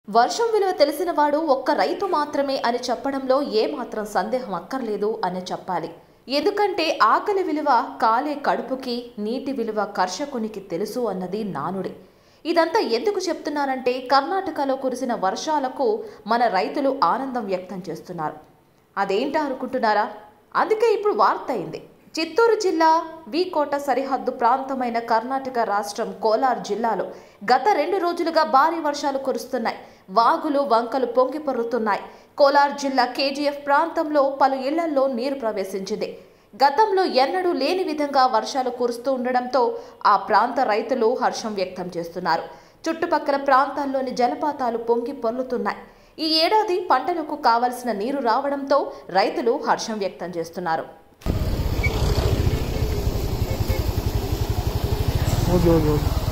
వర్షం విలువ తెలిసిన వాడు ఒక్క రైతు మాత్రమే అని చెప్పడంలో ఏమాత్రం సందేహం అక్కర్లేదు అని చెప్పాలి ఎందుకంటే ఆకలి విలువ కాలే కడుపుకి నీటి విలువ కర్షకునికి తెలుసు అన్నది నానుడి ఇదంతా ఎందుకు చెప్తున్నానంటే కర్ణాటకలో కురిసిన వర్షాలకు మన రైతులు ఆనందం వ్యక్తం చేస్తున్నారు అదేంటా అనుకుంటున్నారా అందుకే ఇప్పుడు వార్త అయింది చిత్తూరు జిల్లా వీకోట సరిహద్దు ప్రాంతమైన కర్ణాటక రాష్ట్రం కోలార్ జిల్లాలో గత రెండు రోజులుగా భారీ వర్షాలు కురుస్తున్నాయి వాగులు వంకలు పొంగి పొర్లుతున్నాయి కోలార్ జిల్లా కేజీఎఫ్ ప్రాంతంలో పలు ఇళ్లలో నీరు ప్రవేశించింది గతంలో ఎన్నడూ లేని విధంగా వర్షాలు కురుస్తూ ఉండడంతో ఆ ప్రాంత రైతులు హర్షం వ్యక్తం చేస్తున్నారు చుట్టుపక్కల ప్రాంతాల్లోని జలపాతాలు పొంగి పొర్లుతున్నాయి ఈ ఏడాది పంటలకు కావలసిన నీరు రావడంతో రైతులు హర్షం వ్యక్తం చేస్తున్నారు ಹೋಗಿ ಹೋಗಿ ಹೋಗಿ